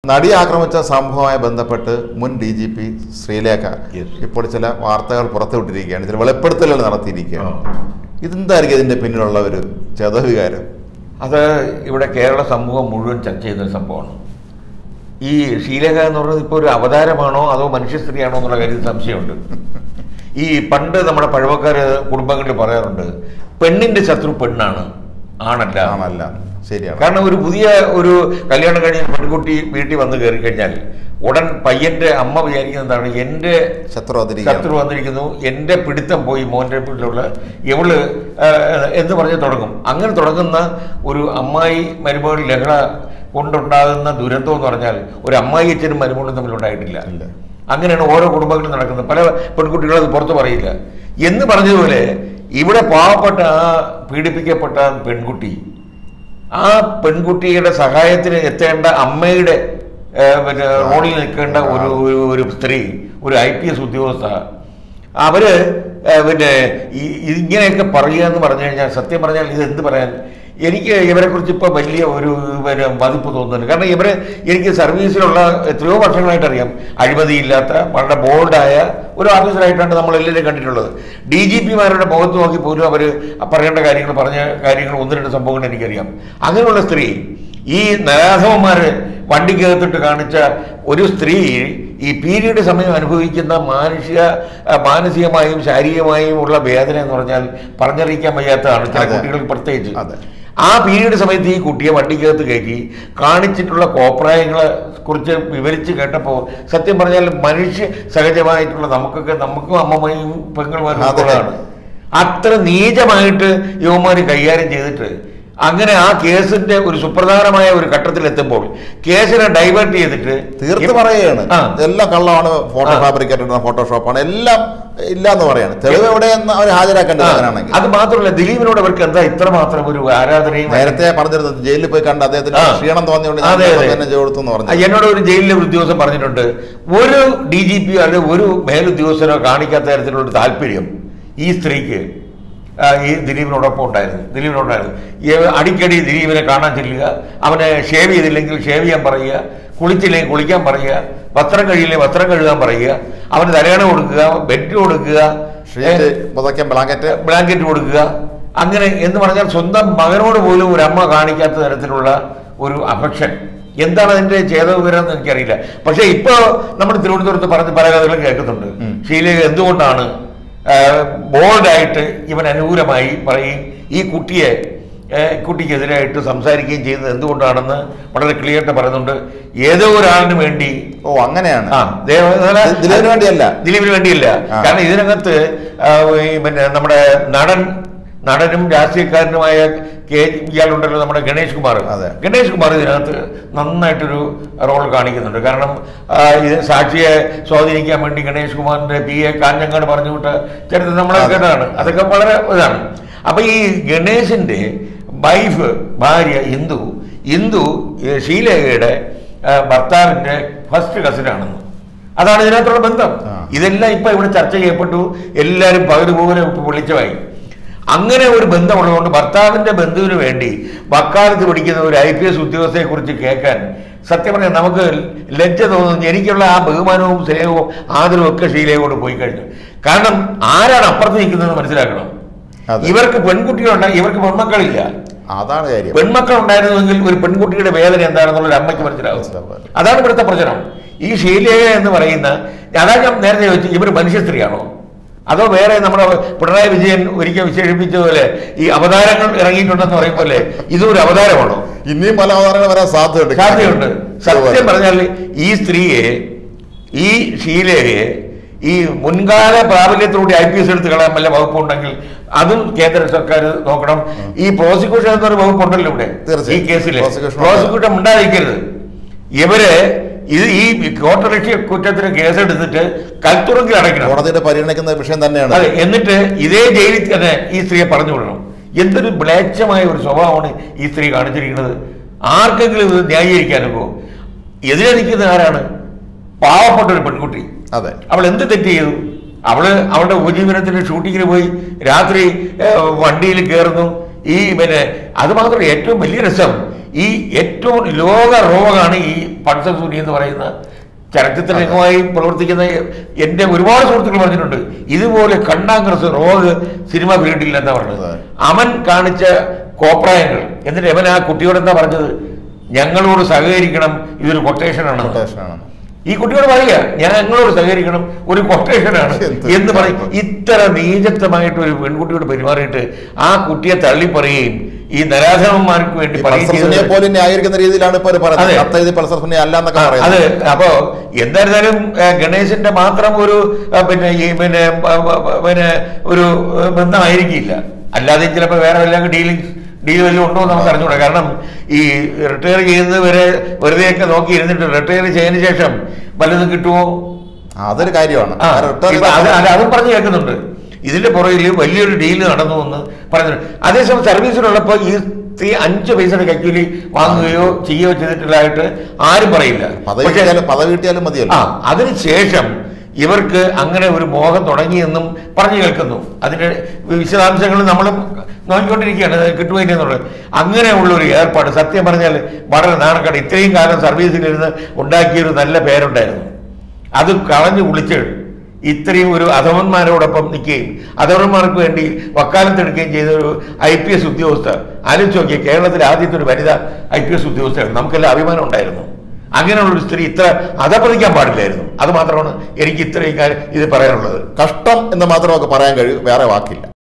നടി ആക്രമിച്ച സംഭവവുമായി ബന്ധപ്പെട്ട് മുൻ D G P Sreelekha Yes. ഇപ്പോൾ ചില വാർത്തകൾ പുറത്തുവിട്ടിരിക്കുകയാണ് ചില വെളിപ്പെടുത്തലുകൾ നടത്തിയിരിക്കുകയാണ് ഇതെന്തായിരിക്കും ഇതിന്റെ പിന്നിലുള്ള ഒരു ചേതവികാരം അത് ഇവിടെ കേരള സമൂഹം മുഴുവൻ ചർച്ച ചെയ്യുന്ന ഒരു സംഭവമാണ് ഈ ശീലക എന്ന് പറയുന്നത് ഇപ്പോൾ ഒരു അവതാരമാണോ അതോ മനുഷ്യ സ്ത്രീയാണോ എന്നുള്ള കാര്യത്തിൽ സംശയമുണ്ട് ഈ പണ്ട് നമ്മുടെ പഴമക്കാർ കുടുംബങ്ങളിൽ പറയാറുണ്ട് പെണ്ണിന്റെ ശത്രു പെണ്ണാണ് ആണല്ല ആണല്ല ശരിയാണ് കാരണം ഒരു പുതിയ ഒരു കല്യാണം കഴിഞ്ഞ പെൺകുട്ടി വീട്ടിൽ വന്ന് കയറി കഴിഞ്ഞാൽ ഉടൻ പയ്യന്റെ അമ്മ വിചാരിക്കുന്നത് എന്താണ് എൻ്റെ ശത്രു അതിരിക്കുകയാണ് ശത്രു വന്നിരിക്കുന്നു എൻ്റെ പിടുത്തം പോയി മോൻ്റെ വീട്ടിലുള്ള ഇവള് ആ, എന്ന് പറഞ്ഞ് തുടങ്ങും അങ്ങനെ തുടങ്ങുന്ന ഒരു അമ്മായി മരുമകൾ ലഹള കൊണ്ടുണ്ടാകുന്ന ദുരന്തം എന്ന് പറഞ്ഞാൽ ഒരു അമ്മായി അച്ഛനും മരുമകളും തമ്മിൽ ഉണ്ടായിട്ടില്ല ഇല്ല. അങ്ങനെയാണ് ഓരോ കുടുംബങ്ങളും നടക്കുന്നത് പല പെൺകുട്ടികളും അത് പുറത്ത് പറയില്ല എന്ന് പറഞ്ഞതുപോലെ ഇവിടെ പാവപ്പെട്ട ആ പീഡിപ്പിക്കപ്പെട്ട പെൺകുട്ടി ആ പെൺകുട്ടിയുടെ സഹായത്തിന് എത്തേണ്ട അമ്മയുടെ ഏ, പിന്നെ റോളിൽ നിൽക്കേണ്ട ഒരു ഒരു- ഒരു സ്ത്രീ ഒരു ഐ പി എസ് ഉദ്യോഗസ്ഥ അവര് ഏ, പിന്നെ ഈ- ഇങ്ങനെയൊക്കെ പറയുക എന്ന് പറഞ്ഞു കഴിഞ്ഞാൽ സത്യം പറഞ്ഞാൽ ഇത് എന്ത് പറയാൻ എനിക്ക് ഇവരെക്കുറിച്ച് ഇപ്പോൾ വലിയ ഒരു പിന്നെ മതിപ്പ് തോന്നുന്നുണ്ട് കാരണം ഇവരെ എനിക്ക് സർവീസിലുള്ള എത്രയോ വർഷങ്ങളായിട്ട് അറിയാം അഴിമതിയില്ലാത്ത വളരെ ബോൾഡായ ഒരു ഓഫീസറായിട്ടാണ് നമ്മൾ എല്ലാവരും കണ്ടിട്ടുള്ളത് ഡി ജി പിമാരുടെ മുഖത്ത് നോക്കി പോലും അവർ പറയേണ്ട കാര്യങ്ങൾ പറഞ്ഞ കാര്യങ്ങൾ ഒന്ന് രണ്ട് സംഭവങ്ങൾ എനിക്കറിയാം അങ്ങനെയുള്ള സ്ത്രീ ഈ നരാധവന്മാർ വണ്ടിക്കകത്തിട്ട് കാണിച്ച ഒരു സ്ത്രീ ഈ പീരീഡ് സമയം അനുഭവിക്കുന്ന മാനുഷിക ആ, മാനസികമായും ശാരീരികമായും ഉള്ള വേദന എന്ന് പറഞ്ഞാൽ പറഞ്ഞറിയിക്കാൻ വയ്യാത്തതാണ് ചില അതെ. കുട്ടികൾക്ക് പ്രത്യേകിച്ച് അതെ. ആ പീരീഡ് സമയത്ത് ഈ കുട്ടിയെ വണ്ടിക്കകത്ത് കയറ്റി കാണിച്ചിട്ടുള്ള കോപ്രായങ്ങളെ കുറിച്ച് വിവരിച്ച് കേട്ടപ്പോൾ സത്യം പറഞ്ഞാൽ മനുഷ്യ സഹജമായിട്ടുള്ള നമുക്കൊക്കെ നമുക്കും അമ്മമ്മയും പെങ്ങളുമാരും അതെ. ഉള്ളതാണ് അത്ര നീചമായിട്ട് യുവമാര് കൈകാര്യം ചെയ്തിട്ട് അങ്ങനെ ആ കേസിന്റെ ഒരു സുപ്രധാനമായ ഒരു ഘട്ടത്തിൽ എത്തുമ്പോൾ കേസിനെ ഡൈവേർട്ട് ചെയ്തിട്ട് തീർത്ത് പറയുകയാണ് ആ. എല്ലാം കള്ളമാണ് ഫോട്ടോ ആ. ഫാബ്രിക്കേറ്റഡ് ഫോട്ടോഷോപ്പാണ് എല്ലാം ഇല്ല എന്ന് പറയാണ് തെളിവ് എവിടെയെന്ന് അവർ ഹാജരാക്കേണ്ടത് ആ, അങ്ങനെയാണെങ്കിൽ അത് മാത്രമല്ല ദിലീപിനോട് അവർക്ക് എന്താ ഇത്രമാത്രം ഒരു ആരാധനയും നേരത്തെ പറഞ്ഞിരുന്നത് ജയിലിൽ പോയി കണ്ട് അദ്ദേഹത്തിന് ആ. ക്ഷീണം തോന്നിയോണ്ട് ഞാൻ അതെ, അതെ. തന്നെ കൊടുത്തു എന്ന് ആ, പറഞ്ഞു എന്നോട് ഒരു ജയിലിലെ ഒരു ഉദ്യോഗസ്ഥൻ പറഞ്ഞിട്ടുണ്ട് ഒരു ഡി ജി പി അല്ലെങ്കിൽ ഒരു മേലുദ്യോഗസ്ഥനോ കാണിക്കാത്ത തരത്തിലുള്ള ഒരു താല്പര്യം ഈ സ്ത്രീക്ക് ആ, ഈ ദിലീപിനോടൊപ്പം ഉണ്ടായിരുന്നു ദിലീപിനോടായിരുന്നു ഈ അടിക്കടി ദിലീപിനെ കാണാൻ ചെല്ലുക അവനെ ഷേവ് ചെയ്തില്ലെങ്കിൽ ഷേവ് ചെയ്യാൻ പറയുക കുളിച്ചില്ലെങ്കിൽ കുളിക്കാൻ പറയുക വസ്ത്രം കഴിയില്ലെങ്കിൽ വസ്ത്രം കഴുകാൻ പറയുക അവന് തലയണ കൊടുക്കുക ബെഡ് കൊടുക്കുക ഷീറ്റ് പുതയ്ക്കാൻ ബ്ലാങ്കറ്റ് ബ്ലാങ്കറ്റ് കൊടുക്കുക അങ്ങനെ എന്ന് പറഞ്ഞാൽ സ്വന്തം മകനോട് പോലും ഒരു അമ്മ കാണിക്കാത്ത തരത്തിലുള്ള ഒരു അഫക്ഷൻ എന്താണ് അതിന്റെ ചേതവിവരം എന്ന് എനിക്കറിയില്ല പക്ഷെ ഇപ്പൊ നമ്മൾ തിരുവനന്തപുരത്ത് പറഞ്ഞ് പല കഥകളും കേൾക്കുന്നുണ്ട് ഉം. ഷീല എന്തുകൊണ്ടാണ് ബോൾഡായിട്ട് ഇവൻ അനുകൂലമായി പറയും ഈ കുട്ടിയെ ആ, കുട്ടിക്കെതിരായിട്ട് സംസാരിക്കുകയും ചെയ്യുന്നത് എന്തുകൊണ്ടാണെന്ന് വളരെ ക്ലിയറായിട്ട് പറയുന്നുണ്ട് ഏതോ ഒരാളിന് വേണ്ടി ഓ അങ്ങനെയാണ് ആ ദേ- അതല്ല- ദി- ദിലീപിന് വേണ്ടിയല്ല. ദിലീപിന് വേണ്ടിയില്ല ആ. കാരണം ഇതിനകത്ത് ആ, ഈ പിന്നെ നമ്മുടെ നടൻ നടനും രാഷ്ട്രീയക്കാരനുമായ കെ ഇയാളുണ്ടല്ലോ നമ്മുടെ ഗണേഷ് കുമാർ അതെ. ഗണേഷ് കുമാർ ഇതിനകത്ത് നന്നായിട്ടൊരു റോൾ കാണിക്കുന്നുണ്ട് കാരണം ആ, ഇത് സാക്ഷിയെ സ്വാധീനിക്കാൻ വേണ്ടി ഗണേഷ് കുമാറിന്റെ പി എ കാഞ്ഞങ്ങാട് പറഞ്ഞു വിട്ട ചരിത്രം നമ്മളെ അതെ. കേട്ടതാണ് അതൊക്കെ വളരെ ഇതാണ് അപ്പൊ ഈ ഗണേശിന്റെ വൈഫ് ഭാര്യ ഇന്ദു ഇന്ദു ഈ ഷീലേഖയുടെ ആ, ഭർത്താവിന്റെ ഫസ്റ്റ് കസിനാണെന്ന് അതാണ് ഇതിനകത്തുള്ള ബന്ധം ആ. ഇതെല്ലാം ഇപ്പൊ ഇവിടെ ചർച്ച ചെയ്യപ്പെട്ടു എല്ലാവരും പകുതി പോലെ വെളിച്ചമായി അങ്ങനെ ഒരു ബന്ധമുള്ളതുകൊണ്ട് ഭർത്താവിന്റെ ബന്ധുവിന് വേണ്ടി വക്കാലത്ത് പിടിക്കുന്ന ഒരു ഐ പി എസ് ഉദ്യോഗസ്ഥയെ കുറിച്ച് കേൾക്കാൻ സത്യം പറഞ്ഞാൽ നമുക്ക് ലജ്ജ തോന്നുന്നു എനിക്കുള്ള ആ ബഹുമാനവും സ്നേഹവും ആദരവും ഒക്കെ ശീലയോട് പോയി കഴിഞ്ഞു കാരണം ആരാണ് അപ്പുറത്ത് നിൽക്കുന്നതെന്ന് മനസ്സിലാക്കണം അതെ. ഇവർക്ക് പെൺകുട്ടികളുണ്ട് ഇവർക്ക് പെൺമക്കളില്ല അതാണ് കാര്യം പെൺമക്കൾ ഉണ്ടായിരുന്നുവെങ്കിൽ ഒരു പെൺകുട്ടിയുടെ വേദന എന്താണെന്നുള്ള ഒരു അമ്മയ്ക്ക് മനസ്സിലാവും മനസ്സിലാവും. അതാണ് ഇവിടുത്തെ പ്രശ്നം ഈ ശീലയ എന്ന് പറയുന്ന അതാ ഞാൻ നേരത്തെ ചോദിച്ചു ഇവർ മനുഷ്യ സ്ത്രീയാണോ അതോ വേറെ നമ്മുടെ പിണറായി വിജയൻ ഒരിക്കൽ വിശേഷിപ്പിച്ചതുപോലെ ഈ അവതാരങ്ങൾ ഇറങ്ങിയിട്ടുണ്ടെന്ന് പറയുമ്പോലെ ഇതും ഒരു അവതാരമാണോ ഇനിയും പല അവതാരങ്ങൾ വരാൻ സാധ്യതയുണ്ട് സാധ്യതയുണ്ട് സത്യം അതുപോലെ. പറഞ്ഞാൽ ഈ സ്ത്രീയെ ഈ ഷീലയെ ഈ മുൻകാല പ്രാബല്യത്തിലൂടെ ഐ പി എസ് എടുത്ത് കളയാൻ വല്ല വകുപ്പുണ്ടെങ്കിൽ അതും കേന്ദ്ര സർക്കാർ നോക്കണം ഈ പ്രോസിക്യൂഷൻ എന്നൊരു വകുപ്പുണ്ടല്ലോ ഇവിടെ തീർച്ചയായും. ഈ കേസിൽ Prosecution പ്രോസിക്യൂഷൻ ഉണ്ടായിരിക്കരുത് ഇവര് ഇത് ഈ കോട്ടലക്ഷ്യ കുറ്റത്തിന് കേസെടുത്തിട്ട് കൽത്തുറങ്കിൽ അടയ്ക്കണം കോടതിയുടെ പരിഗണിക്കുന്ന വിഷയം തന്നെയാണ് അതെ എന്നിട്ട് ഇതേ ജയിലിൽ തന്നെ ഈ സ്ത്രീയെ പറഞ്ഞു വിടണം എന്തൊരു മ്ലേച്ഛമായ ഒരു സ്വഭാവമാണ് ഈ സ്ത്രീ കാണിച്ചിരിക്കുന്നത് ആർക്കെങ്കിലും ഇത് ന്യായീകരിക്കാനൊക്കെ എതിരെ നിൽക്കുന്ന ആരാണ് പാവപ്പെട്ട ഒരു പെൺകുട്ടി അതെ അവൾ എന്ത് തെറ്റ് ചെയ്തു അവള് അവളുടെ ഉപജീവനത്തിന് ഷൂട്ടിങ്ങിന് പോയി രാത്രി ഏഹ്, വണ്ടിയിൽ കയറുന്നു ഈ പിന്നെ അത് മാത്രമല്ല ഏറ്റവും വലിയ രസം ഈ ഏറ്റവും ലോക റോഗാണ് ഈ പൾസസൂരി എന്ന് പറയുന്ന ചലച്ചിത്ര രംഗമായി പ്രവർത്തിക്കുന്ന എൻ്റെ ഒരുപാട് സുഹൃത്തുക്കൾ പറഞ്ഞിട്ടുണ്ട് ഇതുപോലെ കണ്ണാങ്ക്രസ് റോഗ് സിനിമ ഫീൽഡിൽ എന്താ പറഞ്ഞത് അതെ. അവൻ കാണിച്ച കോപ്രായങ്ങൾ എന്നിട്ട് അവൻ ആ കുട്ടിയോട് എന്താ പറഞ്ഞത് ഞങ്ങളോട് സഹകരിക്കണം ഇതൊരു കൊട്ടേഷനാണ് കൊട്ടേഷനാണ് ഈ കുട്ടിയോട് പറയുക ഞാൻ ഞങ്ങളോട് സഹകരിക്കണം ഒരു കൊട്ടേഷനാണ് എന്ത് എന്ന് പറയും ഇത്ര നീചത്വമായിട്ട് ഒരു പെൺകുട്ടിയോട് പെരുമാറിയിട്ട് ആ കുട്ടിയെ തള്ളിപ്പറയുകയും ഈ നരാധമന്മാർക്ക് വേണ്ടി ഈ പറയുകയും പൾസർ സുനിയെ ചെയ്തത് പോലും ന്യായീകരിക്കുന്ന രീതിയിലാണ് ഇപ്പോൾ അതെ. പറയുന്നത് കത്തെഴുതി പൾസർ സുനിയെ അല്ല എന്നൊക്കെ ആ, അത് പറയുന്നത് അപ്പോ എന്തായിരുന്നാലും ഏ, ഗണേശന്റെ മാത്രം ഒരു ആ, പിന്നെ ഈ പിന്നെ ആ, ആ, ആ, പിന്നെ ഒരു ആ, ബന്ധമായിരിക്കില്ല അല്ലാതെ ചിലപ്പോൾ വേറെ വല്ല ഡീലിംഗ് ഡീൽ വല്ലതും ഉണ്ടോ എന്ന് നമുക്ക് അറിഞ്ഞൂടാ കാരണം ഈ റിട്ടയർ ചെയ്യുന്നത് വരെ വെറുതെയൊക്കെ നോക്കി ഇരുന്നിട്ട് റിട്ടയർ ചെയ്തതിന് ശേഷം വല്ലതും കിട്ടുമോ ആ, അതൊരു കാര്യമാണ് ആ, ആ, റിട്ടയർ ഇപ്പൊ അത് ചെയ്ത- അത് അതും പറഞ്ഞു കേൾക്കുന്നുണ്ട് ഇതിന്റെ പുറകിൽ വലിയൊരു ഡീല് നടന്നു എന്ന് പറയുന്നുണ്ട് അതേസമയം സർവീസിലുള്ളപ്പോൾ ഈ സ്ത്രീ അഞ്ച് പൈസയുടെ കൈക്കൂലി വാങ്ങുകയോ ചെയ്യുകയോ ചെയ്തിട്ടുള്ളതായിട്ട് ആരും പറയില്ല പദവി പക്ഷേ കിട്ടിയാലും പദവി കിട്ടിയാലും മതിയല്ലോ ആ അതിനുശേഷം ഇവർക്ക് അങ്ങനെ ഒരു മോഹം തുടങ്ങിയെന്നും പറഞ്ഞു കേൾക്കുന്നു അതിന്റെ വിശദാംശങ്ങൾ നമ്മളും നോക്കിക്കൊണ്ടിരിക്കുകയാണ് അത് കിട്ടുമോ ഇല്ല എന്നുള്ളത് അങ്ങനെയുള്ള ഒരു ഏർപ്പാട് സത്യം പറഞ്ഞാൽ വളരെ നാണക്കേട് ഇത്രയും കാലം സർവീസിലിരുന്ന് ഉണ്ടാക്കിയൊരു നല്ല പേരുണ്ടായിരുന്നു അത് കളഞ്ഞു കുളിച്ച് ഇത്രയും ഒരു അധമന്മാരോടൊപ്പം നിൽക്കുകയും അധമന്മാർക്ക് വേണ്ടി വക്കാലത്തെടുക്കുകയും ചെയ്ത ഒരു ഐ പി എസ് ഉദ്യോഗസ്ഥ ആലോചിച്ച് നോക്കിയ കേരളത്തിലെ ആദ്യത്തെ ഒരു വനിത ഐ പി എസ് ഉദ്യോഗസ്ഥയാണ് നമുക്കെല്ലാം അഭിമാനം ഉണ്ടായിരുന്നു അങ്ങനെയുള്ള ഒരു സ്ത്രീ ഇത്ര അധപ്പതിക്കാൻ പാടില്ലായിരുന്നു അത് മാത്രമാണ് എനിക്ക് ഇത്രയും കാര്യം ഇത് പറയാനുള്ളത് കഷ്ടം എന്ന് മാത്രമൊക്കെ പറയാൻ കഴിയും വേറെ വാക്കില്ല